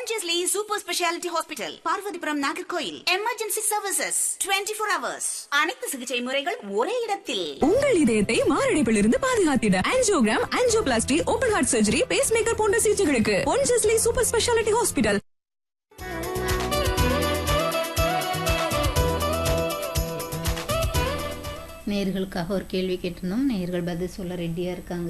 Pondicherry super speciality hospital Parvathipuram Nagercoil emergency services 24 four hours அனைத்து சிகிச்சை முறைகள் ஒரே இடத்தில் உங்கள் இதயத்தை மாரடைப்பிலிருந்து பாதுகாத்திட angiogram angioplasty open heart surgery pacemaker போன்ற சிகிச்சைகளுக்கு பொன்ஜஸ்லி சூப்பர் ஸ்பெஷாலிட்டி ஹாஸ்பிட்டல் நேயர்களுக்காக ஒரு கேள்வி கேட்டிருந்தோம் நேயர்கள் பதில் சொல்ல ரெடியா இருக்காங்க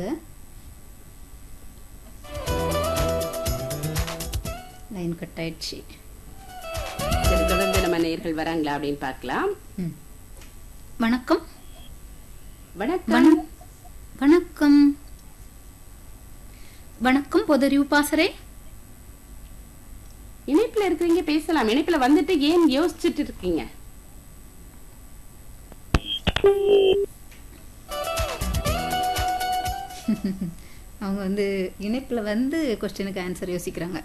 லைன் கட் ஆயிடுச்சு சரி, தொடர்ந்து நம்ம நேயர்கள் வராங்களா அப்படின்னு பார்க்கலாம் ம். வணக்கம் வணக்கம் வண- வணக்கம் வணக்கம் பொதறிவு பாசரே இணைப்புல இருக்கிறீங்க பேசலாம் இணைப்புல வந்துட்டு ஏன் யோசிச்சுட்டு இருக்கீங்க அவங்க வந்து இணைப்புல வந்து கொஸ்டினுக்கு ஆன்சர் யோசிக்கிறாங்க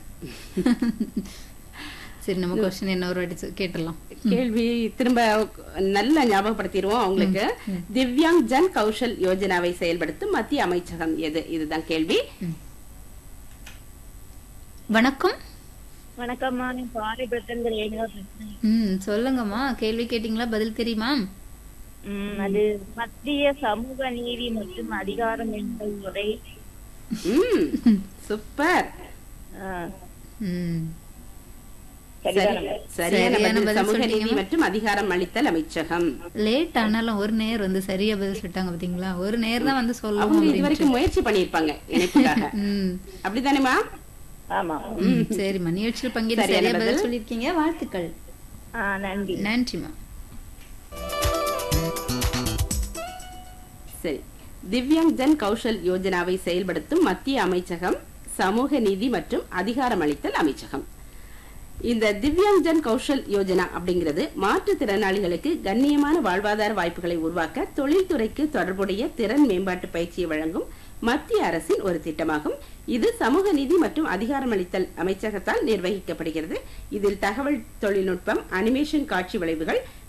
சரி நம்ம கொஸ்டின் என்ன ஒரு வாட்டி சொ- கேட்டுடலாம் கேள்வி திரும்ப நல்ல ஞாபகப்படுத்திடுவோம் அவங்களுக்கு திவ்யாங் ஜன் கௌஷல் யோஜனாவை செயல்படுத்தும் மத்திய அமைச்சகம் எது இதுதான் கேள்வி வணக்கம் வணக்கம்மா நான் பாரிபுரத்திலிருந்து ரேணுகா பேசுறேன் ம் சொல்லுங்கம்மா கேள்வி கேட்டிங்களா பதில் தெரியுமா ம், அது மத்திய சமூக நீதி மற்றும் அதிகாரம் என்ற உரை ம் சூப்பர் ஆ, ம் சரிதானே? சரியான சரியான பதில் பதில் சமூக நீதி சொல்லிட்டீங்கம்மா. மற்றும் அதிகாரம் அளித்தல் அமைச்சகம் லேட் ஆனாலும் ஒரு நேர் வந்து சரியா பதில் சொல்லிட்டாங்க பாத்தீங்களா ஒரு நேர் தான் வந்து அவங்க சொல்லவும் இதுவரைக்கும் முயற்சி பண்ணிருப்பாங்க இணைப்புக்காக ம் அப்படிதானேமா ஆமா ம், சரிம்மா நிகழ்ச்சியில் பங்கேற்று சரியான சரியா பதில் பதில். சொல்லியிருக்கீங்க வாழ்த்துக்கள் ஆ, நன்றி நன்றிம்மா சரி திவ்யாங் ஜன் கௌஷல் யோஜனாவை செயல்படுத்தும் மத்திய அமைச்சகம் சமூக நீதி மற்றும் அதிகாரமளித்தல் அமைச்சகம் இந்த திவ்யாங் ஜன் கௌஷல் யோஜனா அப்படிங்கிறது மாற்றுத்திறனாளிகளுக்கு கண்ணியமான வாழ்வாதார வாய்ப்புகளை உருவாக்க தொழில்துறைக்கு தொடர்புடைய திறன் மேம்பாட்டு பயிற்சியை வழங்கும் மத்திய அரசின் ஒரு திட்டமாகும் இது சமூக நீதி மற்றும் அதிகாரமளித்தல் அமைச்சகத்தால் நிர்வகிக்கப்படுகிறது இதில் தகவல் தொழில்நுட்பம் அனிமேஷன் காட்சி விளைவுகள்